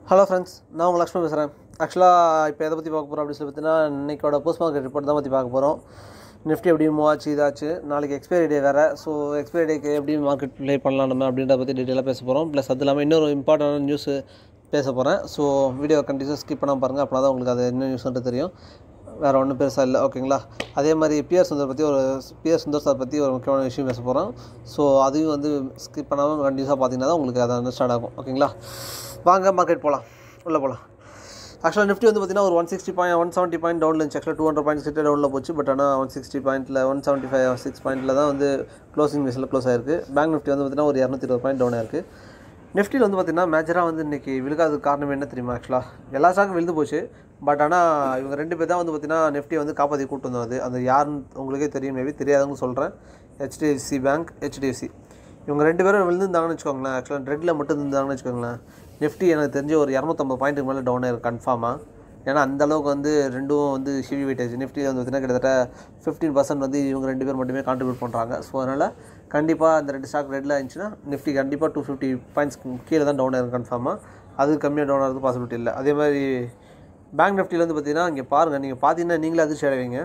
hello friends நான் உங்கள் லக்ஷ்மி பேசுகிறேன் ஆக்சுவலாக இப்போ எதை பற்றி பார்க்க போகிறோம் அப்படின்னு சொல்லி பார்த்தீங்கன்னா இன்றைக்கோட போஸ்ட் மார்க்கெட் ரிப்போர்ட் தான் பற்றி பார்க்க போகிறோம் நிஃப்டி எப்படி மூவ் ஆச்சு இதாச்சு நாளைக்கு எக்ஸ்பைரி டே வேறு ஸோ எக்ஸ்பைரி டேக்கு எப்படி மார்க்கெட் ப்ளே பண்ணலாம் நம்ம அப்படின்றத பற்றி டீட்டெயிலாக பேச போகிறோம் ப்ளஸ் அது இல்லாமல் இன்னொரு இம்பார்ட்டண்டான நியூஸ் பேச போகிறேன் ஸோ வீடியோ கண்டிப்பாக ஸ்கிப் பண்ணாமல் பாருங்கள் அப்படின்னா தான் உங்களுக்கு அது என்ன நியூஸ்ன்ட்டு தெரியும் வேறு ஒன்றும் பெருசாக இல்லை ஓகேங்களா அதே மாதிரி பிஆர் சுந்தர் பற்றி ஒரு பிஆர் சுந்தர் சார் பற்றி ஒரு முக்கியமான விஷயம் பேச போகிறோம் ஸோ அதையும் வந்து ஸ்கிப் பண்ணாமல் கண்டிப்பாக பார்த்தீங்கன்னா தான் உங்களுக்கு அதை அண்டர்ஸ்டாண்ட் ஆகும் ஓகேங்களா வாங்க மார்க்கெட் போகலாம் உள்ளே போகலாம் ஆக்சுவலாக நிஃப்டி வந்து பார்த்தீங்கன்னா ஒரு one sixty point one seventy point டவுனில் இருந்துச்சு ஆக்சுவலாக டூ ஹண்ட்ரட் பாயிண்ட் கிட்ட டவுனில் போச்சு பட் ஆனால் ஒன் சிக்ஸ்டி பாயிண்ட்டில் ஒன் செவன்ட்டி ஃபைவ் சிக்ஸ் பாயிண்ட்டில் தான் வந்து க்ளோசிங் பேஸில் க்ளோஸ் ஆயிருக்கு பேங்க் நிஃப்டி வந்து பார்த்தீங்கன்னா ஒரு இரநூத்தி இருபது பாயிண்ட் டவுன் ஆயிருக்கு நிஃப்டியில் வந்து பார்த்தீங்கன்னா மேஜராக வந்து இன்றைக்கி விழுகாததுக்கு காரணம் என்ன தெரியுமா ஆக்சுவலாக எல்லா ஸ்டாக்கும் விழுந்து போச்சு பட் ஆனால் இவங்க ரெண்டு பேர் தான் வந்து பார்த்தீங்கன்னா நிஃப்டி வந்து காப்பாற்றி கூட்டு வந்தோம் அது அது யாருன்னு உங்களுக்கே தெரியும் மேபி தெரியாதவங்க சொல்கிறேன் ஹெச்டிஎஃப்சி பேங்க் ஹெச்டிஎஃப்சி இவங்க ரெண்டு பேரும் விழுந்துருந்தாங்கன்னு வச்சுக்கோங்களேன் ஆக்சுவலாக ரெட்டில் மட்டும் இருந்தாங்கன்னு வச்சுக்கோங்களேன் நிஃப்டி எனக்கு தெரிஞ்ச ஒரு இரநூத்தம்பது பாயிண்ட்டுக்கு மேலே டவுன் ஆயிருக்கு கன்ஃபார்மாக ஏன்னா அந்த அளவுக்கு வந்து ரெண்டும் வந்து ஹெவி வெயிட்டேஜ் நிஃப்டி வந்து பார்த்திங்கன்னா கிட்டத்தட்ட ஃபிஃப்டீன் பர்சன்ட் வந்து இவங்க ரெண்டு பேர் மட்டுமே கான்ட்ரிபியூட் பண்ணுறாங்க ஸோ அதனால் கண்டிப்பாக அந்த ரெண்டு ஸ்டாக் ரெட்டில் இருந்துச்சுன்னா நிஃப்டி கண்டிப்பாக டூ ஃபிஃப்டி பாயிண்ட்ஸ் கீழே தான் டவுன் ஆயிருக்கு கன்ஃபார்மாக அது கம்மியாக டவுன் ஆகிறது பாசிபிலிட்டி இல்லை அதே மாதிரி பேங்க் நிஃப்டியில் வந்து பார்த்தீங்கன்னா இங்கே பாருங்கள் நீங்கள் பார்த்தீங்கன்னா நீங்களே அதிர்ச்சி அடைவீங்க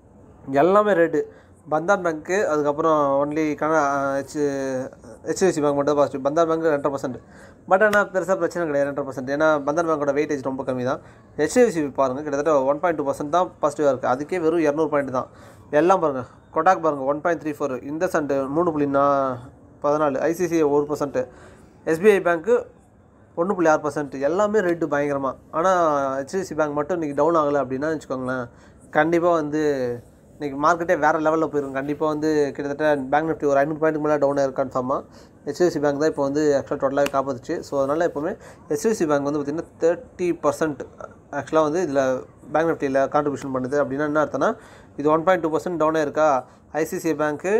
எல்லாமே ரேட்டு பந்தார் பேங்க்கு அதுக்கப்புறம் ஒன்லி கன ஹெச் ஹெச்டிஎஃப்சி பேங்க் மட்டும் பாசிட்டிவ் பந்தார் பேங்க் ரெண்டரை பர்சன்ட் பட் ஆனால் பெருசாக பிரச்சனை கிடையாது ரெண்டரை பர்சன்ட் ஏன்னா பந்தார் பேங்கோட வெயிட்டேஜ் ரொம்ப கம்மி தான் ஹெச்டிஎஃப்சி பாருங்கள் கிட்டத்தட்ட ஒன் பாயிண்ட் டூ பர்சன்ட் தான் பாசிட்டிவாக இருக்குது அதுக்கே வெறும் இரநூறு பாயிண்ட் தான் எல்லாம் பாருங்கள் கொட்டாக் பாருங்கள் ஒன் பாயிண்ட் த்ரீ ஃபோர் இந்த சண்டு மூணு புள்ளி நா பதினாலு ஐசிசிஐ ஒரு பர்சன்ட்டு எஸ்பிஐ பேங்க்கு ஒன்று புள்ளி ஆறு பர்சன்ட் எல்லாமே ரேட்டு பயங்கரமாக ஆனால் ஹெச்டிஎஃப்சி பேங்க் மட்டும் இன்றைக்கி டவுன் ஆகலை அப்படின்னா வச்சுக்கோங்களேன் கண்டிப்பாக வந்து இன்றைக்கி மார்க்கெட்டே வேறு லெவலில் போயிடும் கண்டிப்பாக வந்து கிட்டத்தட்ட பேங்க் நிஃப்டி ஒரு ஐநூறு பாயிண்ட் மேலே டவுன் ஆயிருக்கு கன்ஃபார்மாக ஹெச்டிஎஃப்சி பேங்க் தான் இப்போ வந்து ஆக்சுவலாக டோட்டலாக காப்பாற்றுச்சு ஸோ அதனால் எப்போவுமே ஹெச்டிஎஃப்சி பேங்க் வந்து பார்த்திங்கன்னா தேர்ட்டி பர்சன்ட் ஆக்சுவலாக வந்து இதில் பேங்க் நிஃப்டியில் கான்ட்ரிபியூஷன் பண்ணுது அப்படின்னா என்ன அர்த்தம்னா இது one point two percent down ஆயிருக்கா ஐசிசிஐ பேங்க்கு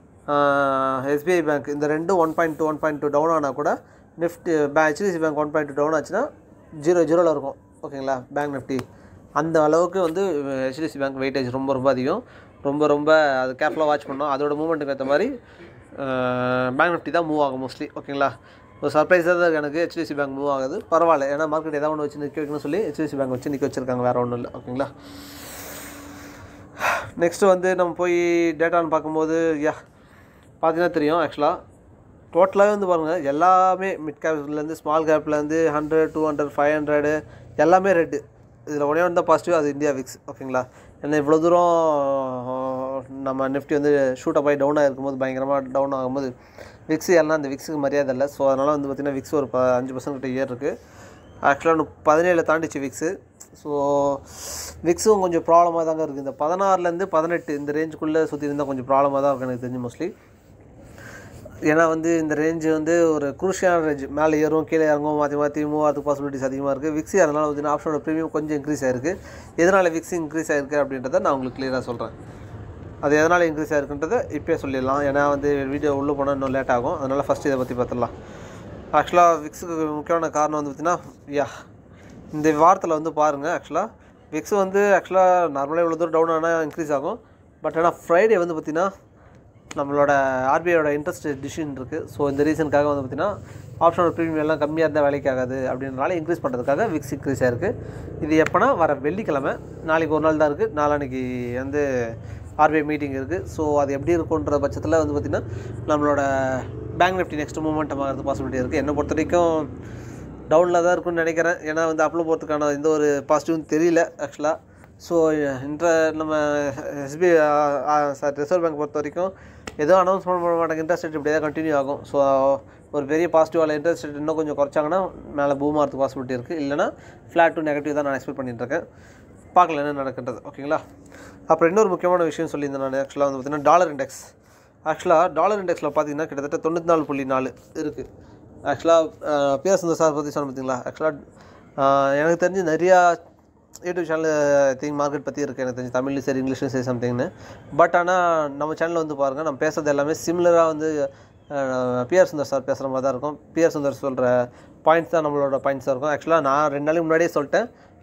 எஸ்பிஐ பேங்க் இந்த ரெண்டும் one point two one point two down ஆனால் கூட நிஃப்டி பே HDFC bank one point two down ஆச்சுன்னா ஜீரோ ஜீரோவில் இருக்கும் ஓகேங்களா பேங்க் நிஃப்டி அந்த அளவுக்கு வந்து ஹெச்டிஎஃப்சி பேங்க் வெயிட்டேஜ் ரொம்ப ரொம்ப அதிகம் ரொம்ப ரொம்ப அது கேர்ஃபுல்லாக வாட்ச் பண்ணோம் அதோட மூவ்மெண்ட்டுக்கு ஏற்ற மாதிரி பேங்க் நிஃப்டி தான் மூவ் ஆகும் மோஸ்ட்லி ஓகேங்களா ஒரு சர்ப்ரைஸாக தான் இருக்கு எனக்கு ஹெச்டிஎஃப்சி பேங்க் மூவ் ஆகுது பரவாயில்ல ஏன்னா மார்க்கெட் ஏதாவது ஒன்று வச்சு நிற்க வைக்கணும்னு சொல்லி ஹெச்டிஎஃப்சி பேங்க் வச்சு நிற்க வச்சிருக்காங்க வேறு ஒன்றும் இல்லை ஓகேங்களா நெக்ஸ்ட்டு வந்து நம்ம போய் டேட்டான்னு பார்க்கும்போது யா பார்த்தீங்கன்னா தெரியும் ஆக்சுவலாக டோட்டலாகவே வந்து பாருங்கள் எல்லாமே மிட் கேப்லேருந்து ஸ்மால் கேப்லேருந்து hundred two hundred five hundred எல்லாமே ரெட்டு இதில் ஒன்றே ஒன்று தான் பாசிட்டிவ் அது இந்தியா விக்ஸ் ஓகேங்களா ஏன்னா இவ்வளோ தூரம் நம்ம நிஃப்டி வந்து ஷூட் அப் ஆகி டவுன் ஆகிருக்கும்போது பயங்கரமாக டவுன் ஆகும்போது விக்ஸ் எல்லாம் அந்த விக்ஸுக்கு மரியாதை இல்லை ஸோ அதனால் வந்து பார்த்திங்கன்னா விக்ஸ் ஒரு ப அஞ்சு பர்சன்ட் கிட்ட ஏர் இருக்குது ஆக்சுவலாக பதினேழு தாண்டிச்சு விக்ஸு ஸோ விக்ஸும் கொஞ்சம் ப்ராப்ளமாக தாங்க இருக்குது இந்த பதினாறுலேருந்து பதினெட்டு இந்த ரேஞ்சுக்குள்ளே சுற்றி இருந்தால் கொஞ்சம் ப்ராப்ளமாக தான் இருக்குது எனக்கு தெரிஞ்சு மோஸ்ட்லி ஏன்னா வந்து இந்த ரேஞ்சு வந்து ஒரு குருஷியான ரேஞ்ச் மேலே ஏறும் கீழே இறங்கும் மாற்றி மாற்றி மூவ் ஆகிறதுக்கு பாசிபிலிட்டிஸ் அதிகமாக இருக்குது விக்ஸி அதனால் வந்து ஆப்ஷனோட ப்ரீமியம் கொஞ்சம் இன்க்ரீஸ் ஆயிருக்கு எதனால் விக்ஸி இன்க்ரீஸ் ஆயிருக்கு அப்படின்றத நான் உங்களுக்கு கிளியராக சொல்கிறேன் அது எதனால் இன்க்ரீஸ் ஆயிருக்குன்றதை இப்போயே சொல்லிடலாம் ஏன்னா வந்து வீடியோ உள்ளே போனால் இன்னும் லேட் ஆகும் அதனால் ஃபஸ்ட் இதை பற்றி பார்த்துடலாம் ஆக்சுவலாக விக்ஸுக்கு முக்கியமான காரணம் வந்து பார்த்திங்கன்னா யா இந்த வாரத்தில் வந்து பாருங்கள் ஆக்சுவலாக விக்ஸ் வந்து ஆக்சுவலாக நார்மலாக இவ்வளோ தூரம் டவுன் ஆனால் இன்க்ரீஸ் ஆகும் பட் ஆனால் ஃப்ரைடே வந்து பார்த்திங்கன்னா நம்மளோட ஆர்பிஐயோட இன்ட்ரெஸ்ட் டிசிஷன் இருக்குது ஸோ இந்த ரீசனுக்காக வந்து பார்த்திங்கன்னா ஆப்ஷனோட ப்ரீமியம் எல்லாம் கம்மியாக இருந்தால் வேலைக்கு ஆகாது அப்படின்றனால இன்க்ரீஸ் பண்ணுறதுக்காக விக்ஸ் இன்க்ரீஸ் ஆயிருக்கு இது எப்போனா வர வெள்ளிக்கிழமை நாளைக்கு ஒரு நாள் தான் இருக்குது நாளான்னைக்கு வந்து ஆர்பிஐ மீட்டிங் இருக்குது ஸோ அது எப்படி இருக்குன்ற பட்சத்தில் வந்து பார்த்திங்கன்னா நம்மளோட பேங்க் நிஃப்டி நெக்ஸ்ட் மூமெண்டம் ஆகிறது பாசிபிலிட்டி இருக்குது என்னை பொறுத்த வரைக்கும் டவுனில் தான் இருக்கும்னு நினைக்கிறேன் ஏன்னா வந்து அப்ளோ போகிறதுக்கான எந்த ஒரு பாசிட்டிவும் தெரியல ஆக்சுவலாக ஸோ இன்ற நம்ம எஸ்பிஐ சார் ரிசர்வ் பேங்க் பொறுத்த வரைக்கும் எதுவும் அனௌன்ஸ்மெண்ட் பண்ண மாட்டாங்க இன்ட்ரெஸ்ட் ரேட் இப்படியே தான் கண்டினியூ ஆகும் ஸோ ஒரு பெரிய பாசிட்டிவாக இன்ட்ரெஸ்ட் ரேட் இன்னும் கொஞ்சம் குறைச்சாங்கன்னா மேலே பூம் ஆகிறதுக்கு பாசிபிலிட்டி இருக்குது இல்லைனா ஃப்ளாட் டு நெகட்டிவ் தான் நான் எக்ஸ்பெக்ட் பண்ணிட்டுருக்கேன் பார்க்கல என்ன நடக்கின்றது ஓகேங்களா அப்புறம் இன்னொரு முக்கியமான விஷயம் சொல்லியிருந்தேன் நான் ஆக்சுவலாக வந்து பார்த்திங்கன்னா டாலர் இண்டெக்ஸ் ஆக்சுவலாக டாலர் இண்டெக்ஸில் பார்த்தீங்கன்னா கிட்டத்தட்ட தொண்ணூற்றி நாலு புள்ளி நாலு இருக்குது ஆக்சுவலாக பிஎஸ் சார் பற்றி சொன்ன பார்த்தீங்களா ஆக்சுவலாக எனக்கு தெரிஞ்சு நிறையா யூடியூப் சேனல் திங்க் மார்க்கெட் பற்றி இருக்குது எனக்கு தெரிஞ்சு தமிழ்லையும் சரி இங்கிலீஷ்லையும் சரி சம்திங்னு பட் ஆனால் நம்ம சேனலில் வந்து பாருங்கள் நம்ம பேசுகிறது எல்லாமே சிமிலராக வந்து பிஆர் சுந்தர் சார் பேசுகிற மாதிரி தான் இருக்கும் பிஆர் சுந்தர் சொல்கிற பாயிண்ட்ஸ் தான் நம்மளோட பாயிண்ட்ஸாக இருக்கும் ஆக்சுவலாக நான் ரெண்டு நாளைக்கு முன்னாடியே சொல்லிட்டேன்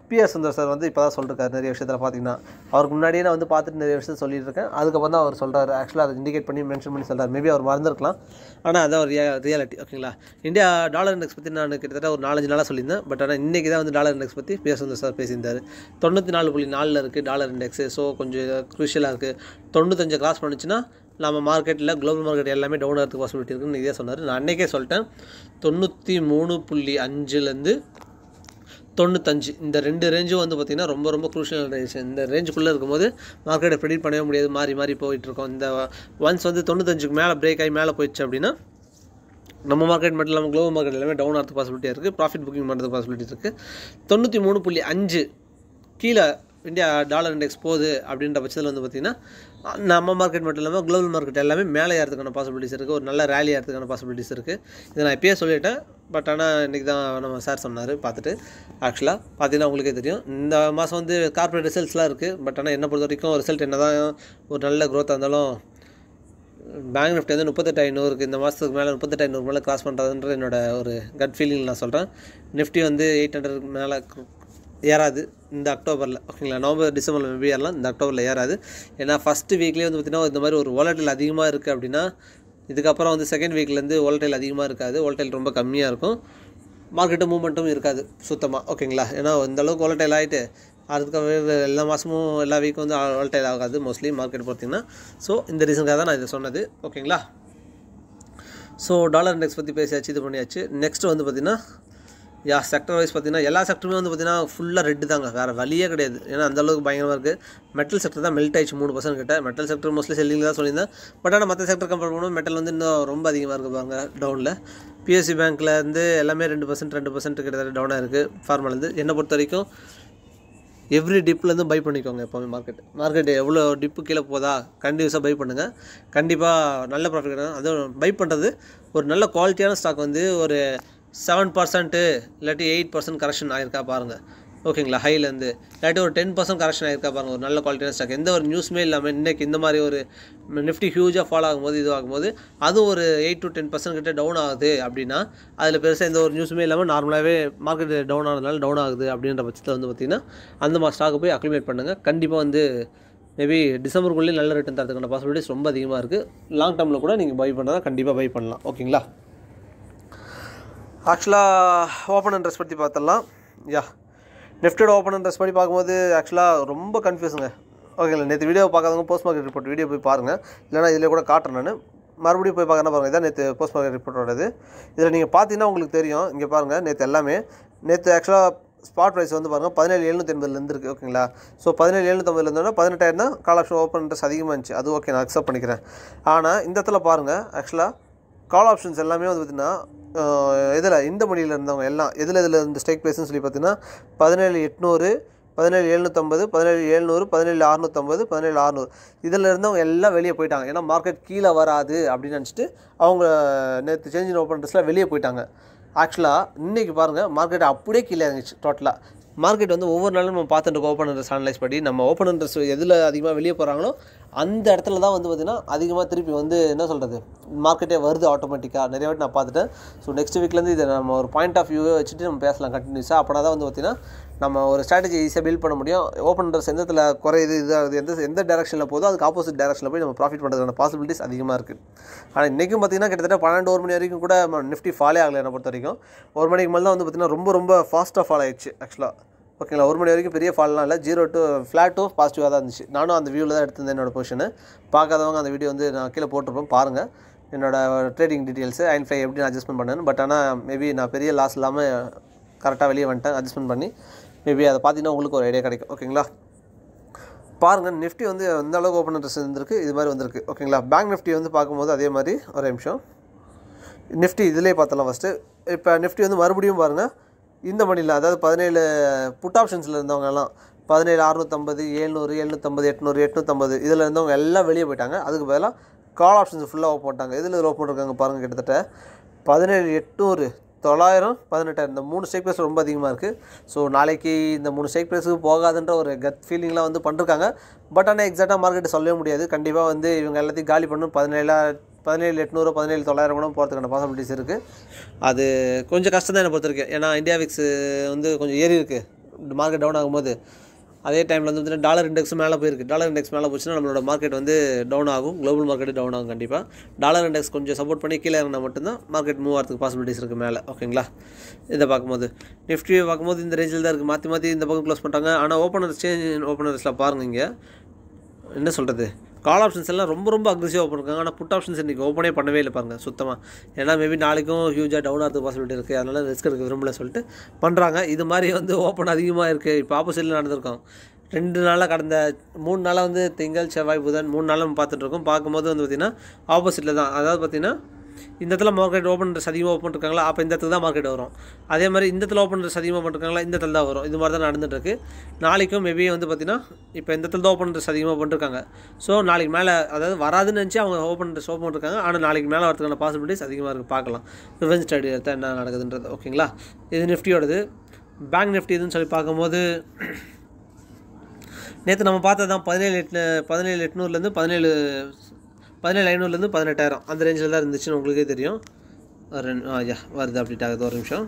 பிஎஸ் சுந்தர் சார் வந்து இப்போ தான் சொல்லிருக்காரு நிறைய விஷயத்தில் பார்த்தீங்கன்னா அவருக்கு முன்னாடியே நான் வந்து பார்த்துட்டு நிறைய விஷயம் சொல்லிட்டு இருக்கேன் அதுக்கப்புறம் தான் அவர் சொல்கிறாரு ஆக்சுவலாக அதை இண்டிகேட் பண்ணி மென்ஷன் பண்ணி சொல்கிறார் மேபி அவர் மறந்துருக்கலாம் ஆனால் அதான் ஒரு ரியா ரியாலிட்டி ஓகேங்களா இந்தியா டாலர் இண்டெக்ஸ் பற்றி நான் கிட்டத்தட்ட ஒரு நாலஞ்சு நாளாக சொல்லியிருந்தேன் பட் ஆனால் இன்றைக்கி தான் வந்து டாலர் இண்டெக்ஸ் பற்றி பிஎஸ் சுந்தர் சார் பேசியிருந்தார் தொண்ணூற்றி நாலு புள்ளி நாலில் இருக்குது டாலர் இண்டெக்ஸு ஸோ கொஞ்சம் க்ரூஷியலாக இருக்குது தொண்ணூத்தஞ்சு கிராஸ் பண்ணுச்சுன்னா நம்ம மார்க்கெட்டில் குளோபல் மார்க்கெட் எல்லாமே டவுன் ஆகிறதுக்கு பாசிபிலிட்டி இருக்குன்னு இதே சொன்னார் நான் அன்றைக்கே சொல்லிட்டேன் தொண்ணூற்றி மூணு புள்ளி அஞ்சுலேருந்து தொண்ணூத்தஞ்சு இந்த ரெண்டு ரேஞ்சும் வந்து பார்த்திங்கன்னா ரொம்ப ரொம்ப குரூஷியல் ரேஞ்ச் இந்த ரேஞ்சுக்குள்ளே இருக்கும்போது மார்க்கெட்டை ப்ரெடிக்ட் பண்ணவே முடியாது மாறி மாறி போயிட்டு இருக்கோம் இந்த ஒன்ஸ் வந்து தொண்ணூத்தஞ்சுக்கு மேலே பிரேக் ஆகி மேலே போயிடுச்சு அப்படின்னா நம்ம மார்க்கெட் மட்டும் இல்லாமல் குளோபல் மார்க்கெட் எல்லாமே டவுன் ஆகிறதுக்கு பாசிபிலிட்டியாக இருக்குது ப்ராஃபிட் புக்கிங் பண்ணுறதுக்கு பாசிபிலிட்டி இருக்குது தொண்ணூற்றி மூணு புள்ளி அஞ்சு கீழே இந்தியா டாலர் இண்டெக்ஸ் போகுது அப்படின்ற பட்சத்தில் வந்து பார்த்திங்கன்னா நம்ம மார்க்கெட் மட்டும் இல்லாமல் குளோபல் மார்க்கெட் எல்லாமே மேலே ஏறதுக்கான பாசிபிலிட்டிஸ் இருக்குது ஒரு நல்ல ரேலி ஏறதுக்கான பாசிபிலிட்டிஸ் இருக்குது இதை நான் இப்பயே சொல்லிட்டேன் பட் ஆனால் இன்றைக்கி தான் நம்ம சார் சொன்னார் பார்த்துட்டு ஆக்சுவலாக பார்த்தீங்கன்னா உங்களுக்கே தெரியும் இந்த மாதம் வந்து கார்ப்பரேட் ரிசல்ட்ஸ்லாம் இருக்குது பட் ஆனால் என்னை பொறுத்த வரைக்கும் ரிசல்ட் என்ன தான் ஒரு நல்ல க்ரோத்தாக இருந்தாலும் பேங்க் நிஃப்டி வந்து முப்பத்தெட்டு ஐநூறுக்கு இந்த மாதத்துக்கு மேலே முப்பத்தெட்டு ஐநூறு மேலே கிராஸ் பண்ணுறதுன்ற என்னோட ஒரு கட் ஃபீலிங் நான் சொல்கிறேன் நிஃப்டி வந்து எயிட் ஹண்ட்ரட் மேலே ஏறாது இந்த அக்டோபரில் ஓகேங்களா நவம்பர் டிசம்பரில் மேபி ஏறலாம் இந்த அக்டோபரில் ஏறாது ஏன்னா ஃபஸ்ட்டு வீக்லேயே வந்து பார்த்திங்கன்னா இந்த மாதிரி ஒரு volatile அதிகமாக இருக்குது அப்படின்னா இதுக்கப்புறம் வந்து செகண்ட் வீக்லேருந்து volatile அதிகமாக இருக்காது volatile ரொம்ப கம்மியாக இருக்கும் மார்க்கெட்டு மூவ்மெண்ட்டும் இருக்காது சுத்தமாக ஓகேங்களா ஏன்னா இந்த அளவுக்கு volatile ஆகிட்டு அதுக்காகவே எல்லா மாதமும் எல்லா வீக்கும் வந்து volatile ஆகாது மோஸ்ட்லி மார்க்கெட் பார்த்தீங்கன்னா ஸோ இந்த ரீசனுக்காக தான் நான் இதை சொன்னது ஓகேங்களா ஸோ டாலர் இண்டெக்ஸ் பற்றி பேசியாச்சு இது பண்ணியாச்சு நெக்ஸ்ட் வந்து பார்த்திங்கன்னா யா செக்டர் வைஸ் பார்த்தீங்கன்னா எல்லா செக்டருமே வந்து பார்த்தீங்கன்னா ஃபுல்லாக ரெட்டு தாங்க வேறு வழியே கிடையாது ஏன்னா அந்த அளவுக்கு பயங்கரமாக இருக்குது மெட்டல் செக்டர் தான் மெல்ட் ஆயிடுச்சு மூணு பர்சன்ட் கிட்ட மெட்டல் செக்டர் மோஸ்ட்லி செல்லிங் தான் சொல்லியிருந்தேன் பட் ஆனால் மற்ற செக்டர் கம்பேர் பண்ணும்போது மெட்டல் வந்து இன்னும் ரொம்ப அதிகமாக இருக்குது பாருங்க டவுனில் பிஎஸ்சி பேங்க்கில் இருந்து எல்லாமே ரெண்டு பர்சன்ட் ரெண்டு பர்சன்ட் கிட்டத்தட்ட டவுனாக இருக்குது ஃபார்மலேருந்து என்னை பொறுத்த வரைக்கும் எவ்ரி டிப்லேருந்து பை பண்ணிக்கோங்க எப்போவுமே மார்க்கெட் மார்க்கெட் எவ்வளோ டிப்பு கீழே போதா கண்டினியூஸாக பை பண்ணுங்கள் கண்டிப்பாக நல்ல ப்ராஃபிட் கிடைக்கும் அதுவும் பை பண்ணுறது ஒரு நல்ல குவாலிட்டியான ஸ்டாக் வந்து ஒரு செவன் பர்சன்ட்டு இல்லாட்டி எயிட் பர்சன்ட் கரெக்ஷன் ஆயிருக்கா பாருங்கள் ஓகேங்களா ஹைலேருந்து இல்லாட்டி ஒரு டென் பர்சன்ட் கரெக்ஷன் ஆயிருக்கா பாருங்கள் ஒரு நல்ல குவாலிட்டியான ஸ்டாக் எந்த ஒரு நியூஸுமே இல்லாமல் இன்றைக்கி இந்த மாதிரி ஒரு நிஃப்டி ஹியூஜாக ஃபாலோ ஆகும்போது இது ஆகும்போது அது ஒரு எயிட் டு டென் பர்சன்ட் கிட்ட டவுன் ஆகுது அப்படின்னா அதில் பெருசாக எந்த ஒரு நியூஸுமே இல்லாமல் நார்மலாகவே மார்க்கெட் டவுன் ஆனதுனால டவுன் ஆகுது அப்படின்ற பட்சத்தில் வந்து பார்த்திங்கன்னா அந்த மாதிரி ஸ்டாக்கை போய் அக்ரிமேட் பண்ணுங்கள் கண்டிப்பாக வந்து மேபி டிசம்பருக்குள்ளேயே நல்ல ரிட்டர்ன் தரதுக்கான பாசிபிலிட்டிஸ் ரொம்ப அதிகமாக இருக்குது லாங் டேர்மில் கூட நீங்கள் பை பண்ணுறதா கண்டிப்பாக பை பண்ணலாம் ஓகேங்களா ஆக்சுவலாக ஓப்பன் இன்ட்ரெஸ்ட் பற்றி பார்த்துடலாம் யா நிஃப்டோட ஓப்பன் இன்ட்ரெஸ்ட் படி பார்க்கும்போது ஆக்சுவலாக ரொம்ப கன்ஃபியூஸுங்க ஓகேங்களா நேற்று வீடியோ பார்க்காதவங்க போஸ்ட் மார்க்கெட் ரிப்போர்ட் வீடியோ போய் பாருங்கள் இல்லைனா இதில் கூட காட்டுறேன் நான் மறுபடியும் போய் பார்க்கணும் பாருங்கள் இதான் நேற்று போஸ்ட் மார்க்கெட் ரிப்போர்ட்டோடது இதில் நீங்கள் பார்த்தீங்கன்னா உங்களுக்கு தெரியும் இங்கே பாருங்கள் நேற்று எல்லாமே நேற்று ஆக்சுவலாக ஸ்பாட் ப்ரைஸ் வந்து பாருங்கள் பதினேழு எழுநூற்றி எண்பதுலேருந்து இருக்குது ஓகேங்களா ஸோ பதினேழு எழுநூற்றம்பதுலேருந்தோட பதினெட்டாயிரம் தான் கால் ஆப்ஷன் ஓப்பன் இன்ட்ரெஸ்ட் அதிகமாக இருந்துச்சு அது ஓகே நான் அக்செப்ட் பண்ணிக்கிறேன் ஆனால் இந்த இடத்துல பாருங்கள் ஆக்சுவலாக கால் ஆப்ஷன்ஸ் எல்லாமே வந்து பார்த்திங்கன்னா இதில் இந்த மணியில் இருந்தவங்க எல்லாம் எதில் இதில் இருந்து ஸ்டேக் ப்ரைஸ்னு சொல்லி பார்த்தீங்கன்னா பதினேழு எட்நூறு பதினேழு எழுநூற்றம்பது பதினேழு எழுநூறு பதினேழு அறுநூற்றம்பது பதினேழு அறுநூறு இதில் இருந்தவங்க எல்லாம் வெளியே போயிட்டாங்க ஏன்னா மார்க்கெட் கீழே வராது அப்படின்னு நினச்சிட்டு அவங்க நேற்று சேஞ்ச் ஓப்பன் ட்ரெஸ்லாம் வெளியே போயிட்டாங்க ஆக்சுவலாக இன்றைக்கி பாருங்கள் மார்க்கெட் அப்படியே கீழே இறங்கிச்சு டோட்டலாக மார்க்கெட் வந்து ஒவ்வொரு நாளும் நம்ம பார்த்துட்டு இருக்கோம் ஓப்பன் இன்ட்ரெஸ்ட் அனலைஸ் படி நம்ம ஓப்பன் இன்ட்ரெஸ்ட் எதில் அதிகமாக வெளியே போகிறாங்களோ அந்த இடத்துல தான் வந்து பார்த்திங்கன்னா அதிகமாக திருப்பி வந்து என்ன சொல்கிறது மார்க்கெட்டே வருது ஆட்டோமேட்டிக்காக நிறைய வாட்டி நான் பார்த்துட்டேன் ஸோ நெக்ஸ்ட் வீக்லேருந்து இதை நம்ம ஒரு பாயிண்ட் ஆஃப் வியூவை வச்சுட்டு நம்ம பேசலாம் கண்டினியூஸாக அப்படின்னா தான் வந்து பார்த்திங்கன்னா நம்ம ஒரு ஸ்ட்ராட்டஜி ஈஸியாக பில்ட் பண்ண முடியும் ஓப்பன் இன்ட்ரெஸ்ட் எந்த இடத்துல குறையுது இது ஆகுது எந்த எந்த டேரக்ஷனில் போதோ அதுக்கு ஆப்போசிட் டேரக்ஷனில் போய் நம்ம ப்ராஃபிட் பண்ணுறதுக்கான பாசிபிலிட்டிஸ் அதிகமாக இருக்குது ஆனால் இன்றைக்கும் பார்த்திங்கன்னா கிட்டத்தட்ட பன்னெண்டு ஒரு மணி வரைக்கும் கூட நிஃப்டி ஃபாலே ஆகலை என்னை பொறுத்த வரைக்கும் ஒரு மணிக்கு மேலே தான் வந்து பார்த்திங்கன்னா ரொம்ப ரொம்ப ஃபாஸ்ட்டாக ஃபால் ஆயிடுச்சு ஆக்சுவலாக ஓகேங்களா ஒரு மணி வரைக்கும் பெரிய ஃபால்லாம் இல்லை ஜீரோ டு ஃப்ளாட் டு பாசிட்டிவாக தான் இருந்துச்சு நானும் அந்த வியூவில் தான் எடுத்திருந்தேன் என்னோட பொசிஷனு பார்க்காதவங்க அந்த வீடியோ வந்து நான் கீழே போட்டிருப்பேன் பாருங்கள் என்னோட ட்ரேடிங் டீட்டெயில்ஸு அண்ட் ஃபைவ் எப்படி நான் அட்ஜஸ்ட்மெண்ட் பண்ணேன் பட் ஆனால் மேபி நான் பெரிய லாஸ் இல்லாமல் கரெக்டாக வெளியே வந்துட்டேன் அட்ஜஸ்ட்மெண்ட் பண்ணி மேபி அதை பார்த்தீங்கன்னா உங்களுக்கு ஒரு ஐடியா கிடைக்கும் ஓகேங்களா பாருங்கள் நிஃப்டி வந்து எந்த அளவுக்கு ஓப்பன் இன்ட்ரெஸ்ட் இருந்திருக்கு இது மாதிரி வந்திருக்கு ஓகேங்களா பேங்க் நிஃப்டி வந்து பார்க்கும்போது அதே மாதிரி ஒரு நிமிஷம் நிஃப்டி இதிலே பார்த்தலாம் ஃபஸ்ட்டு இப்போ நிஃப்டி வந்து மறுபடியும் பாருங்கள் இந்த மணியில் அதாவது பதினேழு புட் ஆப்ஷன்ஸில் இருந்தவங்கலாம் பதினேழு அறுநூற்றம்பது ஏழ்நூறு எழுநூற்றம்பது எட்நூறு எட்நூற்றம்பது இதில் இருந்தவங்க எல்லாம் வெளியே போயிட்டாங்க அதுக்கு பதிலாக கால் ஆப்ஷன்ஸ் ஃபுல்லாக போட்டாங்க எதில் இதில் ஓப்பன் இருக்காங்க பாருங்கள் கிட்டத்தட்ட பதினேழு எட்நூறு தொள்ளாயிரம் பதினெட்டாயிரம் இந்த மூணு ஸ்டேக் ப்ரைஸ் ரொம்ப அதிகமாக இருக்குது ஸோ நாளைக்கு இந்த மூணு ஸ்டேக் ப்ரைஸுக்கு போகாதுன்ற ஒரு கத் ஃபீலிங்லாம் வந்து பண்ணிருக்காங்க பட் ஆனால் எக்ஸாக்டாக மார்க்கெட்டை சொல்லவே முடியாது கண்டிப்பாக வந்து இவங்க எல்லாத்தையும் காலி பண்ணணும் பதினேழா பதினேழு எட்நூறு பதினேழு தொள்ளாயிரம் கூட போகிறதுக்கான பாசிபிலிட்டிஸ் இருக்குது அது கொஞ்சம் கஷ்டம் தான் என்னை பொறுத்த வரைக்கும் ஏன்னா இந்தியா விக்ஸ் வந்து கொஞ்சம் ஏறி இருக்குது மார்க்கெட் டவுன் ஆகும்போது அதே டைமில் வந்து பார்த்தீங்கன்னா டாலர் இண்டெக்ஸும் மேலே போயிருக்கு டாலர் இண்டெக்ஸ் மேலே போச்சுன்னா நம்மளோட மார்க்கெட் வந்து டவுன் ஆகும் குளோபல் மார்க்கெட் டவுன் ஆகும் கண்டிப்பாக டாலர் இண்டெக்ஸ் கொஞ்சம் சப்போர்ட் பண்ணி கீழே இறங்கினா மட்டும்தான் மார்க்கெட் மூவ் ஆகிறதுக்கு பாசிபிலிட்டிஸ் இருக்குது மேலே ஓகேங்களா இதை பார்க்கும்போது நிஃப்டியை பார்க்கும்போது இந்த ரேஞ்சில் தான் இருக்குது மாற்றி மாற்றி இந்த பக்கம் க்ளோஸ் பண்ணிட்டாங்க ஆனால் ஓப்பனர் சேஞ்ச் ஓப்பனர்ஸில் பாருங்க இங்கே என்ன சொல்கிறது கால் ஆப்ஷன்ஸ் எல்லாம் ரொம்ப ரொம்ப அக்ரெசிவாக பண்ணிருக்காங்க ஆனால் புட் ஆப்ஷன்ஸ் இன்றைக்கி ஓப்பனே பண்ணவே இல்லை பாருங்கள் சுத்தமாக ஏன்னா மேபி நாளைக்கும் ஹியூஜாக டவுன் ஆகிறதுக்கு பாசிபிலிட்டி இருக்குது அதனால் ரிஸ்க் எடுக்க விரும்பல சொல்லிட்டு பண்ணுறாங்க இது மாதிரி வந்து ஓப்பன் அதிகமாக இருக்குது இப்போ ஆப்போசிட்டில் நடந்திருக்கோம் ரெண்டு நாளாக கடந்த மூணு நாளாக வந்து திங்கள் செவ்வாய் புதன் மூணு நாளாக நம்ம பார்த்துட்டு இருக்கோம் பார்க்கும்போது வந்து பார்த்திங்கன்னா ஆப்போசிட்டில் தான் அதாவது பார்த்திங்கன்னா இந்த இடத்துல மார்க்கெட் ஓப்பன் ட்ரெஸ் அதிகமாக ஓப்பன் இருக்காங்களா அப்போ இந்த இடத்துல தான் மார்க்கெட் வரும் அதே மாதிரி இந்த இடத்துல ஓப்பன் ட்ரெஸ் அதிகமாக பண்ணிருக்காங்களா இந்த இடத்துல தான் வரும் இது மாதிரி தான் நடந்துட்டு இருக்கு நாளைக்கும் மேபி வந்து பார்த்தீங்கன்னா இப்போ இந்த இடத்துல தான் ஓப்பன் ட்ரெஸ் அதிகமாக பண்ணிருக்காங்க ஸோ நாளைக்கு மேலே அதாவது வராதுன்னு நினச்சி அவங்க ஓப்பன் ட்ரெஸ் ஓப்பன் பண்ணிருக்காங்க ஆனால் நாளைக்கு மேலே வரதுக்கான பாசிபிலிட்டிஸ் அதிகமாக இருக்குது பார்க்கலாம் ரிவெஞ்ச் ஸ்டடி எடுத்தால் என்ன நடக்குதுன்றது ஓகேங்களா இது நிஃப்டியோடது பேங்க் நிஃப்டி இதுன்னு சொல்லி பார்க்கும்போது நேற்று நம்ம பார்த்தது தான் பதினேழு எட்டு பதினேழு எட்நூறுலேருந்து பதினேழு பதினேழு ஐநூறுலேருந்து பதினெட்டாயிரம் அந்த ரேஞ்சில் தான் இருந்துச்சுன்னு உங்களுக்கே தெரியும் ரெண்டு ஐயா வருது அப்டேட் ஆகுது ஒரு நிமிஷம்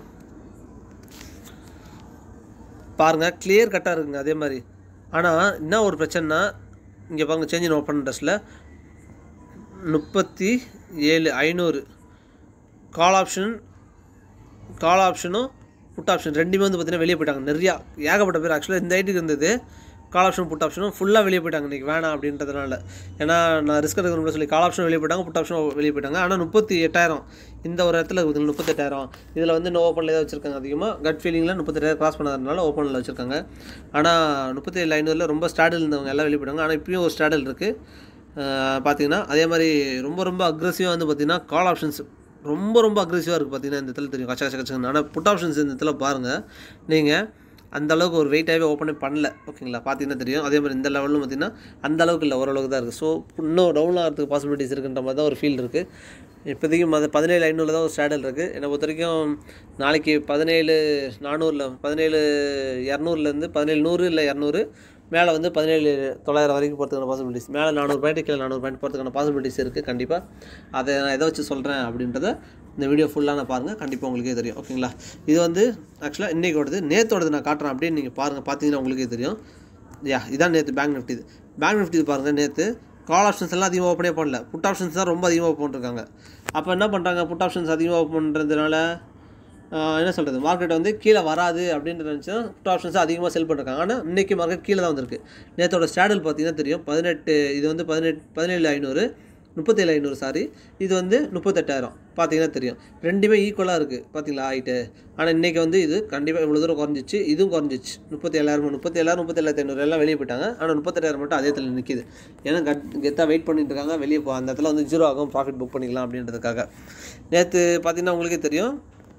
பாருங்கள் கிளியர் கட்டாக இருக்குங்க அதே மாதிரி ஆனால் என்ன ஒரு பிரச்சனைனா இங்கே பாருங்கள் சேஞ்ச் இன் ஓப்பன் ட்ரெஸ்ஸில் முப்பத்தி ஏழு ஐநூறு கால் ஆப்ஷன் கால் ஆப்ஷனும் புட் ஆப்ஷன் ரெண்டுமே வந்து பார்த்தீங்கன்னா வெளியே போயிட்டாங்க நிறையா ஏகப்பட்ட பேர் ஆக்சுவலாக இந்த ஐட்டுக்கு இருந்தது கால் ஆப்ஷன் புட் ஆப்ஷனும் ஃபுல்லாக வெளியே போயிட்டாங்க இன்றைக்கி வேணாம் அப்படின்றதுனால ஏன்னா நான் ரிஸ்க் எடுக்கணும்னு சொல்லி கால் ஆப்ஷன் வெளியே போயிட்டாங்க புட் ஆப்ஷன் வெளியே போயிட்டாங்க ஆனால் முப்பத்தி எட்டாயிரம் இந்த ஒரு இடத்துல இருக்குது முப்பத்தெட்டாயிரம் இதில் வந்து இன்னும் ஓப்பனில் தான் வச்சுருக்காங்க அதிகமாக கட் ஃபீலிங்கில் முப்பத்தெட்டாயிரம் கிராஸ் பண்ணாதனால ஓப்பனில் வச்சுருக்காங்க ஆனால் முப்பத்தி ஏழு ஐநூறில் ரொம்ப ஸ்டாடில் இருந்தவங்க எல்லாம் வெளியே போயிட்டாங்க ஆனால் இப்பயும் ஒரு ஸ்டாடில் இருக்குது பார்த்தீங்கன்னா அதே மாதிரி ரொம்ப ரொம்ப அக்ரெசிவாக வந்து பார்த்தீங்கன்னா கால் ஆப்ஷன்ஸ் ரொம்ப ரொம்ப அக்ரெசிவாக இருக்குது பார்த்தீங்கன்னா இந்த இடத்துல தெரியும் கச்ச கச்ச கச்சன்னு ஆனால் புட் ஆப்ஷன்ஸ் இந்த இடத்துல பாருங்கள் நீங்கள் அந்த அளவுக்கு ஒரு வெயிட்டாகவே ஓப்பனே பண்ணல ஓகேங்களா பார்த்தீங்கன்னா தெரியும் அதே மாதிரி இந்த லெவலும் பார்த்தீங்கன்னா அந்த அளவுக்கு இல்லை ஓரளவுக்கு தான் இருக்குது ஸோ இன்னும் டவுன் ஆகிறதுக்கு பாசிபிலிட்டிஸ் இருக்குன்ற மாதிரி தான் ஒரு ஃபீல் இருக்குது இப்போதைக்கு மத பதினேழு ஐநூறில் தான் ஒரு ஸ்டாடல் இருக்குது என்னை பொறுத்த வரைக்கும் நாளைக்கு பதினேழு நானூறில் பதினேழு இரநூறுலேருந்து பதினேழு நூறு இல்லை இரநூறு மேலே வந்து பதினேழு தொள்ளாயிரம் வரைக்கும் போகிறதுக்கான பாசிபிலிட்டிஸ் மேலே நானூறு பாயிண்ட் கீழே நானூறு பாயிண்ட் போகிறதுக்கான பாசிபிலிட்டிஸ் இருக்குது கண்டிப்பாக அதை நான் எதை வச்சு சொல்கிறேன் அப்படின்றத இந்த வீடியோ ஃபுல்லாக நான் பாருங்கள் கண்டிப்பாக உங்களுக்கே தெரியும் ஓகேங்களா இது வந்து ஆக்சுவலாக இன்றைக்கோடது நேத்தோடது நான் காட்டுறேன் அப்படின்னு நீங்கள் பாருங்கள் பார்த்தீங்கன்னா உங்களுக்கே தெரியும் யா இதான் நேற்று பேங்க் நிஃப்டி இது பேங்க் நிஃப்டி இது பாருங்கள் நேற்று கால் ஆப்ஷன்ஸ் எல்லாம் அதிகமாக ஓப்பனே பண்ணல புட் ஆப்ஷன்ஸ் தான் ரொம்ப அதிகமாக ஓப்பன் பண்ணிருக்காங்க அப்போ என்ன பண்ணுறாங்க புட் ஆப்ஷன்ஸ் அதிகமாக ஓப்பன் பண்ணுறதுனால ஆஹ் என்ன சொல்கிறது மார்க்கெட் வந்து கீழே வராது அப்படின்றது நினச்சா புட் ஆப்ஷன்ஸ் அதிகமாக செல் பண்ணிருக்காங்க ஆனால் இன்றைக்கி மார்க்கெட் கீழே தான் வந்திருக்கு நேற்றோட ஸ்டாடல் பார்த்தீங்கன்னா தெரியும் பதினெட்டு இது வந்து பதினெட்டு பதினேழு ஐநூறு முப்பத்தேழு ஐநூறு சாரி இது வந்து முப்பத்தெட்டாயிரம் பார்த்தீங்கன்னா தெரியும் ரெண்டுமே ஈக்குவலாக இருக்குது பார்த்தீங்களா ஆகிட்டு ஆனால் இன்றைக்கி வந்து இது கண்டிப்பாக இவ்வளோ தூரம் குறைஞ்சிச்சு இதுவும் குறைஞ்சிச்சு முப்பத்தி ஏழாயிரம் முப்பத்தி ஏழாயிரம் முப்பத்தேழாயிரத்தி ஐநூறு எல்லாம் வெளியே போயிட்டாங்க ஆனால் முப்பத்தெட்டாயிரம் மட்டும் அதே இடத்துல நிற்கிது ஏன்னா கட் கெத்தாக வெயிட் பண்ணிட்டு இருக்காங்க வெளியே போ அந்த இடத்துல வந்து ஜீரோ ஆகும் ப்ராஃபிட் புக் பண்ணிக்கலாம் அப்படின்றதுக்காக நேற்று பார்த்தீங்கன்னா உங்களுக்கே தெரியும்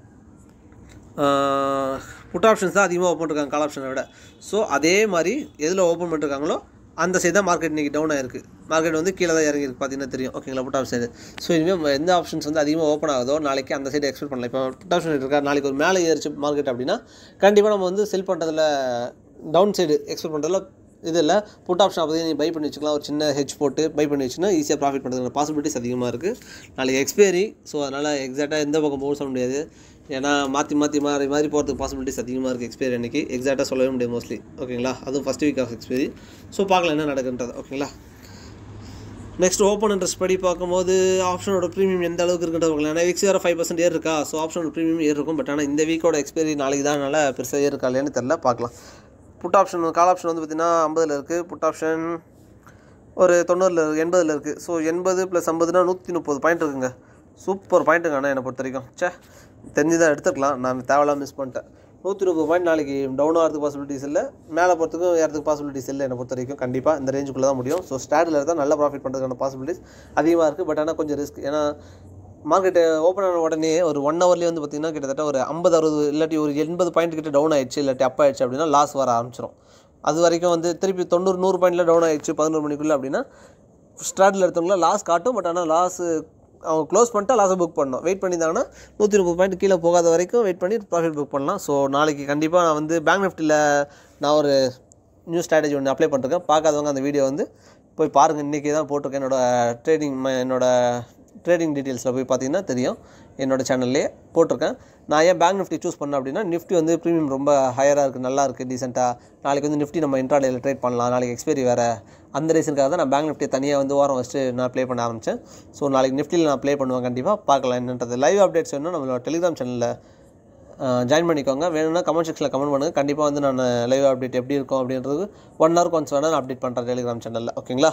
புட் ஆப்ஷன்ஸ் தான் அதிகமாக ஓப்பன் பண்ணிருக்காங்க கால் ஆப்ஷனை விட ஸோ அதே மாதிரி எதில் ஓப்பன் பண்ணிருக்காங்களோ அந்த சைடு தான் மார்க்கெட் இன்றைக்கி டவுன் ஆயிருக்கு மார்க்கெட் வந்து கீழே தான் இறங்கிருக்கு பார்த்தீங்கன்னா தெரியும் ஓகேங்களா புட் ஆப்ஷன் ஸோ இனிமேல் எந்த ஆப்ஷன்ஸ் வந்து அதிகமாக ஓப்பன் ஆகுதோ நாளைக்கு அந்த சைடு எக்ஸ்பெக்ட் பண்ணலாம் இப்போ புட் ஆப்ஷன் இருக்கா நாளைக்கு ஒரு மேலே ஏறிச்சு மார்க்கெட் அப்படின்னா கண்டிப்பாக நம்ம வந்து செல் பண்ணுறதுல டவுன் சைடு எக்ஸ்பெக்ட் பண்ணுறதுல இது இல்லை புட் ஆப்ஷன் அப்போதைக்கு நீங்கள் பை பண்ணி வச்சுக்கலாம் ஒரு சின்ன ஹெச் போட்டு பை பண்ணி வச்சுன்னா ஈஸியாக ப்ராஃபிட் பண்ணுறதுக்கான பாசிபிலிட்டிஸ் அதிகமாக இருக்குது நாளைக்கு எக்ஸ்பைரி ஸோ அதனால் எக்ஸாக்டாக எந்த பக்கம் போக சொல்ல முடியாது ஏன்னா மாற்றி மாற்றி மாறி மாறி போகிறதுக்கு பாசிபிலிட்டிஸ் அதிகமாக இருக்குது எக்ஸ்பைரி அன்றைக்கி எக்ஸாக்டாக சொல்லவே முடியாது மோஸ்ட்லி ஓகேங்களா அதுவும் first week of expiry so பார்க்கலாம் என்ன நடக்குன்றது ஓகேங்களா நெக்ஸ்ட் ஓப்பன் இன்ட்ரெஸ்ட் படி பார்க்கும்போது ஆப்ஷனோட ப்ரீமியம் எந்த அளவுக்கு இருக்குன்றது பார்க்கலாம் ஏன்னா எக்ஸ் வேறு ஃபைவ் பர்சன்ட் ஏர் இருக்கா ஸோ ஆப்ஷனோட ப்ரீமியம் ஏர் இருக்கும் பட் ஆனால் இந்த வீக்கோட எக்ஸ்பைரி நாளைக்கு தான் அதனால் பெருசாக ஏர் இருக்கா இல்லையான்னு தெரில பார்க்கலாம் புட் ஆப்ஷன் கால் ஆப்ஷன் வந்து பார்த்திங்கன்னா ஐம்பதில் இருக்குது புட் ஆப்ஷன் ஒரு தொண்ணூறில் எண்பதில் இருக்குது ஸோ எண்பது ப்ளஸ் ஐம்பதுனா நூற்றி முப்பது பாயிண்ட் இருக்குங்க சூப்பர் பாயிண்ட்டுங்க ஆனால் என்னை பொறுத்த வரைக்கும் சே தெரிஞ்சு தான் எடுத்துக்கலாம் நான் தேவையில்லாம மிஸ் பண்ணிட்டேன் நூற்றி முப்பது பாயிண்ட் நாளைக்கு டவுன் ஆகிறதுக்கு பாசிபிலிட்டிஸ் இல்லை மேலே போகிறதுக்கும் ஏறதுக்கு பாசிபிலிட்டிஸ் இல்லை என்னை பொறுத்த வரைக்கும் கண்டிப்பாக இந்த ரேஞ்சுக்குள்ளே தான் முடியும் ஸோ ஸ்டாடில் இருந்தால் நல்ல ப்ராஃபிட் பண்ணுறதுக்கான பாசிபிலிட்டிஸ் அதிகமாக இருக்குது பட் ஆனால் கொஞ்சம் ரிஸ்க் ஏன்னா மார்க்கெட்டு ஓப்பன் ஆன உடனே ஒரு ஒன் ஹவர்லேயே வந்து பார்த்திங்கன்னா கிட்டத்தட்ட ஒரு ஐம்பது அறுபது இல்லாட்டி ஒரு எண்பது பாயிண்ட் கிட்ட டவுன் ஆயிடுச்சு இல்லாட்டி அப் ஆயிடுச்சு அப்படின்னா லாஸ் வர ஆரம்பிச்சிடும் அது வரைக்கும் வந்து திருப்பி தொண்ணூறு நூறு பாயிண்டில் டவுன் ஆயிடுச்சு பதினோரு மணிக்குள்ளே அப்படின்னா ஸ்டார்டில் எடுத்தவங்களாம் லாஸ் காட்டும் பட் ஆனால் லாஸ் அவங்க க்ளோஸ் பண்ணிட்டா லாஸை புக் பண்ணணும் வெயிட் பண்ணியிருந்தாங்கன்னா நூற்றி முப்பது பாயிண்ட் கீழே போகாத வரைக்கும் வெயிட் பண்ணி ப்ராஃபிட் புக் பண்ணலாம் ஸோ நாளைக்கு கண்டிப்பாக நான் வந்து பேங்க் நிஃப்டியில் நான் ஒரு நியூ ஸ்ட்ராட்டஜி ஒன்று அப்ளை பண்ணிருக்கேன் பார்க்காதவங்க அந்த வீடியோ வந்து போய் பாருங்கள் இன்றைக்கி தான் போட்டிருக்கேன் என்னோட ட்ரேடிங் என்னோட ட்ரேடிங் டீட்டெயில்ஸில் போய் பார்த்தீங்கன்னா தெரியும் என்னோட சேனல்லே போட்டிருக்கேன் நான் ஏன் பேங்க் நிஃப்டி சூஸ் பண்ணேன் அப்படின்னா நிஃப்டி வந்து ப்ரீமியம் ரொம்ப ஹையராக இருக்குது நல்லா இருக்குது டீசெண்டாக நாளைக்கு வந்து நிஃப்டி நம்ம இன்ட்ராடேயில் ட்ரேட் பண்ணலாம் நாளைக்கு எக்ஸ்பைரி வேறு அந்த ரீசனுக்காக தான் நான் பேங்க் நிஃப்டி தனியாக வந்து ஓரம் வச்சுட்டு நான் ப்ளே பண்ண ஆரம்பித்தேன் ஸோ நாளைக்கு நிஃப்டியில் நான் ப்ளே பண்ணுவேன் கண்டிப்பாக பார்க்கலாம் என்னன்றது லைவ் அப்டேட்ஸ் வேணும் நம்மளோட டெலிகிராம் சேனலில் ஜாயின் பண்ணிக்கோங்க வேணும்னா கமெண்ட் செக்ஷனில் கமெண்ட் பண்ணுங்கள் கண்டிப்பாக வந்து நான் லைவ் அப்டேட் எப்படி இருக்கும் அப்படின்றது ஒன் ஹவர் கொஞ்சம் வேணால் நான் அப்டேட் பண்ணுறேன் டெலிகிராம் சேனலில் ஓகேங்களா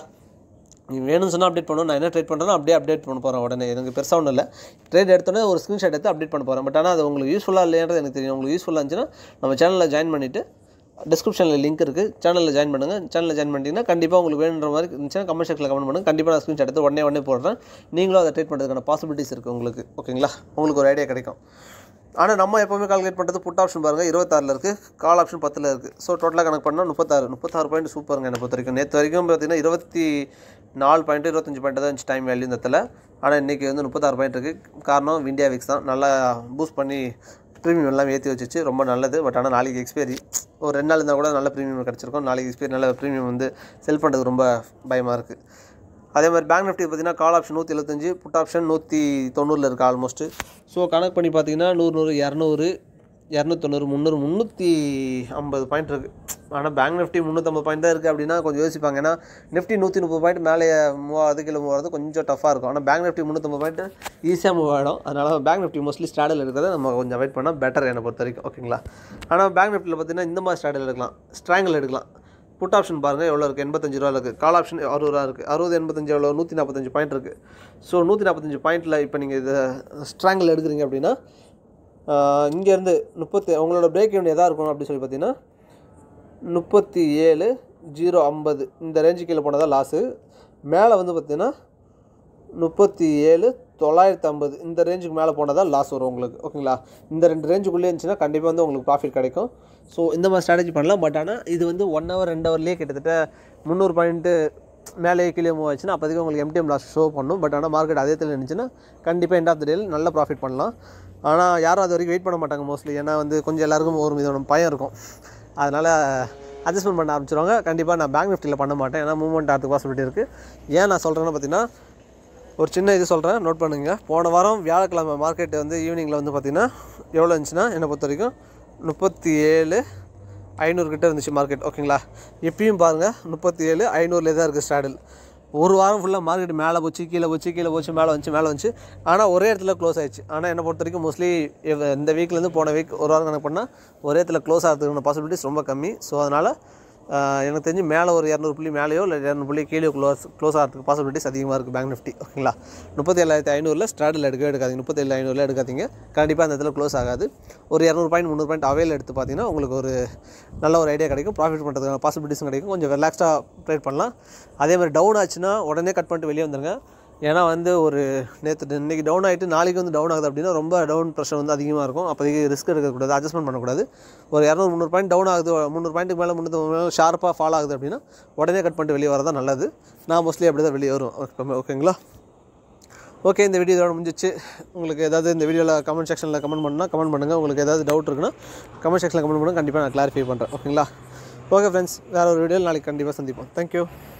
நீ வேணும்னு சொன்னால் அப்டேட் பண்ணுவோம் நான் என்ன ட்ரேட் பண்ணுறேனோ அப்படியே அப்டேட் பண்ண போகிறேன் உடனே எனக்கு பெருசாக ஒன்றும் இல்லை ட்ரேட் எடுத்தோன்னே ஒரு ஸ்க்ரீன்ஷாட் எடுத்து அப்டேட் பண்ண போகிறேன் பட் ஆனால் அது உங்களுக்கு யூஸ்ஃபுல்லாக இல்லைன்றது எனக்கு தெரியும் உங்களுக்கு யூஸ்ஃபுல்லாக இருந்துச்சுன்னா நம்ம சேனலில் ஜாயின் பண்ணிவிட்டு டிஸ்கிரிப்ஷனில் லிங்க் இருக்குது சேனலில் ஜாயின் பண்ணுங்கள் சேனலில் ஜாயின் பண்ணிட்டீங்கன்னா கண்டிப்பாக உங்களுக்கு வேணுன்ற மாதிரி இருந்துச்சுன்னா கமெண்ட் செக்ஷனில் கமெண்ட் பண்ணுங்கள் கண்டிப்பாக நான் ஸ்க்ரீன்ஷாட் எடுத்து உடனே உடனே போடுறேன் நீங்களும் அதை ட்ரேட் பண்ணுறதுக்கான பாசிபிலிட்டிஸ் இருக்குது உங்களுக்கு ஓகேங்களா உங்களுக்கு ஒரு ஐடியா கிடைக்கும் ஆனால் நம்ம எப்போவுமே கால்குலேட் பண்ணுறது புட் ஆப்ஷன் பாருங்கள் இருபத்தாறில் இருக்குது கால் ஆப்ஷன் பத்தில் இருக்குது ஸோ டோட்டலாக கணக்கு பண்ணால் முப்பத்தாறு முப்பத்தாறு பாயிண்ட் சூப்பருங்க என்னை பொறுத்த வரைக்கும் நேற்று வரைக்கும் பார்த்தீங்கன்னா இருபத்தி நாலு பாயிண்ட் இருபத்தஞ்சு பாயிண்ட் தான் இருந்துச்சு டைம் வேல்யூ இந்த இடத்துல ஆனால் இன்றைக்கி வந்து முப்பத்தாறு பாயிண்ட் இருக்குது காரணம் இந்தியா விக்ஸ் தான் நல்லா பூஸ்ட் பண்ணி ப்ரீமியம் எல்லாம் ஏற்றி வச்சிச்சு ரொம்ப நல்லது பட் ஆனால் நாளைக்கு எக்ஸ்பைரி ஒரு ரெண்டு நாள் இருந்தால் கூட நல்ல ப்ரீமியம் கிடச்சிருக்கும் நாளைக்கு எக்ஸ்பைரி நல்ல ப்ரீமியம் வந்து செல் பண்ணுறது ரொம்ப பயமாக இருக்குது அதே மாதிரி பேங்க் நிஃப்டி பார்த்தீங்கன்னா கால் ஆப்ஷன் நூற்றி எழுபத்தஞ்சு புட் ஆப்ஷன் நூற்றி தொண்ணூறில் இருக்குது ஆல்மோஸ்ட்டு ஸோ கணக்கு பண்ணி பார்த்தீங்கன்னா நூறு நூறு இரநூறு இரநூத்தொண்ணூறு முந்நூறு முந்நூற்றி ஐம்பது பாயிண்ட் இருக்குது ஆனால் பேங்க் நிஃப்டி முந்நூற்றம்பது பாயிண்ட் தான் இருக்குது அப்படின்னா கொஞ்சம் யோசிப்பாங்க ஏன்னா நிஃப்டி நூற்றி முப்பது பாயிண்ட் மேலே மூவ் ஆகுது கீழே மூவ் ஆகுது கொஞ்சம் டஃப்பாக இருக்கும் ஆனால் பேங்க் நிஃப்டி முந்நூற்றம்பது பாயிண்ட் ஈஸியாக மூவ் ஆகிடும் அதனால் பேங்க் நிஃப்டி மோஸ்ட்லி ஸ்டாடில் இருக்கிறத நம்ம கொஞ்சம் அவாய்ட் பண்ணால் பெட்டர் என்னை பொறுத்த வரைக்கும் ஓகேங்களா ஆனால் பேங்க் நிஃப்டியில் பார்த்தீங்கன்னா இந்த மாதிரி ஸ்டாடில் எடுக்கலாம் ஸ்ட்ராங்கில் எடுக்கலாம் புட் ஆப்ஷன் பாருங்கள் எவ்வளோ இருக்குது எண்பத்தஞ்சு ரூபா இருக்குது கால் ஆப்ஷன் அறுபது ரூபா இருக்குது அறுபது எண்பத்தஞ்சு எவ்வளோ நூற்றி நாற்பத்தஞ்சு பாயிண்ட் இருக்குது ஸோ நூற்றி நாற்பத்தஞ்சு பாயிண்ட்டில் இப்போ நீங்கள் இதை ஸ்ட்ராங்கில் எடுக்கிறீங்க அப்படின்னா இங்கேருந்து முப்பத்தி உங்களோட பிரேக் ஈவன் எதாக இருக்கணும் அப்படின்னு சொல்லி பார்த்தீங்கன்னா முப்பத்தி ஏழு ஜீரோ ஐம்பது இந்த ரேஞ்சு கீழே போனதான் லாஸு மேலே வந்து பார்த்தீங்கன்னா முப்பத்தி ஏழு தொள்ளாயிரத்து ஐம்பது இந்த ரேஞ்சுக்கு மேலே போனால் தான் லாஸ் வரும் உங்களுக்கு ஓகேங்களா இந்த ரெண்டு ரேஞ்சுக்குள்ளே இருந்துச்சுன்னா கண்டிப்பாக வந்து உங்களுக்கு ப்ராஃபிட் கிடைக்கும் ஸோ இந்த மாதிரி ஸ்ட்ராட்டஜி பண்ணலாம் பட் ஆனால் இது வந்து ஒன் ஹவர் ரெண்டு ஹவர்லேயே கிட்டத்தட்ட முந்நூறு பாயிண்ட்டு மேலே கீழே மூவ் ஆச்சுன்னா அப்போதைக்கு உங்களுக்கு எம்டிஎம் லாஸ் ஷோ பண்ணும் பட் ஆனால் மார்க்கெட் அதே இடத்துல இருந்துச்சுன்னா கண்டிப்பாக எண்ட் ஆஃப் த டேல நல்ல ப்ராஃபிட் பண்ணலாம் ஆனால் யாரும் அது வரைக்கும் வெயிட் பண்ண மாட்டாங்க மோஸ்ட்லி ஏன்னா வந்து கொஞ்சம் எல்லாருக்கும் ஒரு விதமான பயம் இருக்கும் அதனால் அட்ஜஸ்ட்மெண்ட் பண்ண ஆரம்பிச்சிருவாங்க கண்டிப்பாக நான் பேங்க் நிஃப்டியில் பண்ண மாட்டேன் ஏன்னா மூவ்மெண்ட் ஆகிறதுக்கு பாசிபிலிட்டி இருக்குது ஏன் நான் சொல்கிறேன்னு பார்த்தீங்கன்னா ஒரு சின்ன இது சொல்கிறேன் நோட் பண்ணுங்க போன வாரம் வியாழக்கிழமை மார்க்கெட் வந்து ஈவினிங்கில் வந்து பார்த்திங்கன்னா எவ்வளோ இருந்துச்சுன்னா என்னை பொறுத்த வரைக்கும் முப்பத்தி ஏழு ஐநூறு கிட்ட இருந்துச்சு மார்க்கெட் ஓகேங்களா இப்பயும் பாருங்கள் முப்பத்தி ஏழு ஐநூறுலே தான் இருக்குது ஸ்டாடில் ஒரு வாரம் ஃபுல்லாக மார்க்கெட் மேலே போச்சு கீழே போச்சு கீழே போச்சு மேலே வந்துச்சு மேலே வந்துச்சு ஆனால் ஒரே இடத்துல க்ளோஸ் ஆயிடுச்சு ஆனால் என்னை பொறுத்த வரைக்கும் மோஸ்ட்லி இந்த வீக்லேருந்து போன வீக் ஒரு வாரம் கணக்கு பண்ணால் ஒரே இடத்துல க்ளோஸ் ஆகிறதுக்கான பாசிபிலிட்டிஸ் ரொம்ப கம்மி ஸோ அதனால் ஆஹ் எனக்கு தெரிஞ்சு மேலே ஒரு இரநூறு புள்ளி மேலேயோ இல்லை இரநூறு புள்ளி கீழே க்ளோஸ் க்ளோஸ் ஆகிறதுக்கு பாசிபிலிட்டிஸ் அதிகமாக இருக்குது பேங்க் நிஃப்டி ஓகேங்களா முப்பத்தி ஏழாயிரத்தி ஐநூறில் ஸ்டாடில் எடுக்கவே எடுக்காதீங்க முப்பத்தி ஏழு ஐநூறில் எடுக்காதீங்க கண்டிப்பாக அந்த இடத்துல க்ளோஸ் ஆகாது ஒரு இரநூறு பாயிண்ட் முந்நூறு பாயிண்ட் அவையில் எடுத்து பார்த்தீங்கன்னா உங்களுக்கு ஒரு நல்ல ஒரு ஐடியா கிடைக்கும் ப்ராஃபிட் பண்ணுறதுக்கான பாசிபிலிட்டிஸும் கிடைக்கும் கொஞ்சம் ரிலாக்ஸ்டாக ட்ரேட் பண்ணலாம் அதே மாதிரி டவுன் ஆச்சுன்னா உடனே கட் பண்ணிட்டு வெளியே வந்துருங்க ஏன்னா வந்து ஒரு நேற்று இன்னைக்கு டவுன் ஆகிட்டு நாளைக்கு வந்து டவுன் ஆகுது அப்படின்னா ரொம்ப டவுன் ப்ரெஷர் வந்து அதிகமாக இருக்கும் அப்போதைக்கு ரிஸ்க் எடுக்கக்கூடாது அட்ஜஸ்ட்மெண்ட் பண்ணக்கூடாது ஒரு இரநூறு முந்நூறு பாயிண்ட் டவுன் ஆகுது முந்நூறு பாயிண்ட்டுக்கு மேலே முந்நூறு மேலே ஷார்ப்பாக ஃபால் ஆகுது அப்படின்னா உடனே கட் பண்ணிட்டு வெளியே வரதான் நல்லது நான் மோஸ்ட்லி அப்படி தான் வெளியே வரும் ஓகே ஓகேங்களா ஓகே இந்த வீடியோ இதோட முடிஞ்சிச்சு உங்களுக்கு ஏதாவது இந்த வீடியோவில் கமெண்ட் செக்ஷனில் கமெண்ட் பண்ணால் கமெண்ட் பண்ணுங்கள் உங்களுக்கு ஏதாவது டவுட் இருக்குன்னா கமெண்ட் செக்ஷனில் கமெண்ட் பண்ணுங்கள் கண்டிப்பாக நான் கிளாரிஃபை பண்ணுறேன் ஓகேங்களா ஓகே ஃப்ரெண்ட்ஸ் வேறு ஒரு வீடியோவில் நாளைக்கு கண்டிப்பாக சந்திப்போம் தேங்க்யூ